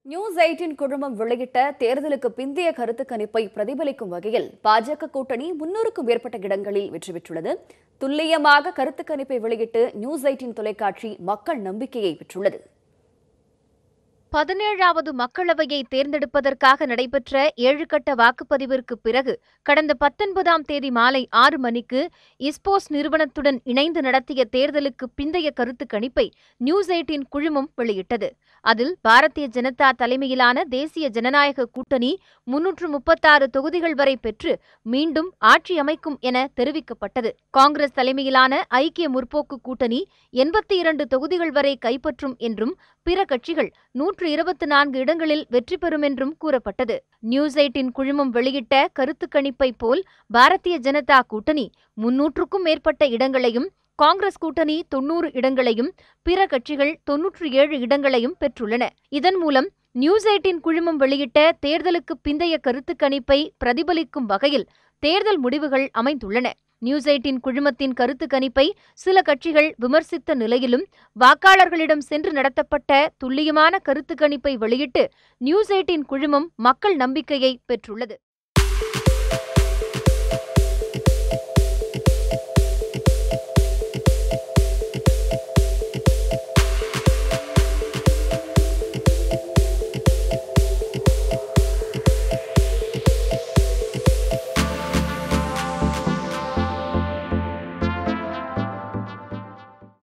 news eighteen குழுமம் வெளியிட்ட தேர்தலுக்கு பிந்தைய கருத்து கணிப்பை பிரதிபலிக்கும் வகையில் பாஜக கூட்டணி முன்னூறுக்கும் மேற்பட்ட இடங்களில் வெற்றி பெற்றுள்ளது துல்லியமாக கருத்து கணிப்பை வெளியிட்டு நியூஸ் எயிட்டின் தொலைக்காட்சி மக்கள் நம்பிக்கையை பெற்றுள்ளது பதினேழாவது மக்களவையை தேர்ந்தெடுப்பதற்காக நடைபெற்ற ஏழு கட்ட வாக்குப்பதிவிற்கு பிறகு கடந்த பத்தொன்பதாம் தேதி மாலை ஆறு மணிக்கு இஸ்போஸ் நிறுவனத்துடன் இணைந்து நடத்திய தேர்தலுக்கு பிந்தைய கருத்து கணிப்பை நியூஸ் எயிட்டின் குழுமம் வெளியிட்டது அதில் பாரதிய ஜனதா தலைமையிலான தேசிய ஜனநாயக கூட்டணி முன்னூற்று முப்பத்தாறு தொகுதிகள் வரை பெற்று மீண்டும் ஆட்சி அமைக்கும் என தெரிவிக்கப்பட்டது காங்கிரஸ் தலைமையிலான ஐக்கிய முற்போக்கு கூட்டணி எண்பத்தி இரண்டு தொகுதிகள் வரை கைப்பற்றும் என்றும் பிற கட்சிகள் நூற்று இருபத்தி நான்கு இடங்களில் வெற்றி பெறும் என்றும் கூறப்பட்டது நியூஸ் எயிட்டின் குழுமம் வெளியிட்ட கருத்து கணிப்பை போல் பாரதிய ஜனதா கூட்டணி முன்னூற்றுக்கும் மேற்பட்ட இடங்களையும் காங்கிரஸ் கூட்டணி தொன்னூறு இடங்களையும் பிற கட்சிகள் தொன்னூற்று ஏழு இடங்களையும் பெற்றுள்ளன இதன் மூலம் நியூஸ் எயிட்டின் குழுமம் வெளியிட்ட தேர்தலுக்கு பிந்தைய கருத்து கணிப்பை பிரதிபலிக்கும் வகையில் தேர்தல் முடிவுகள் அமைந்துள்ளன நியூஸ் எயிட்டின் குழுமத்தின் கருத்து கணிப்பை சில கட்சிகள் விமர்சித்த நிலையிலும் வாக்காளர்களிடம் சென்று நடத்தப்பட்ட துல்லியமான கருத்து கணிப்பை வெளியிட்டு நியூஸ் எயிட்டின் குழுமம் மக்கள் நம்பிக்கையை பெற்றுள்ளது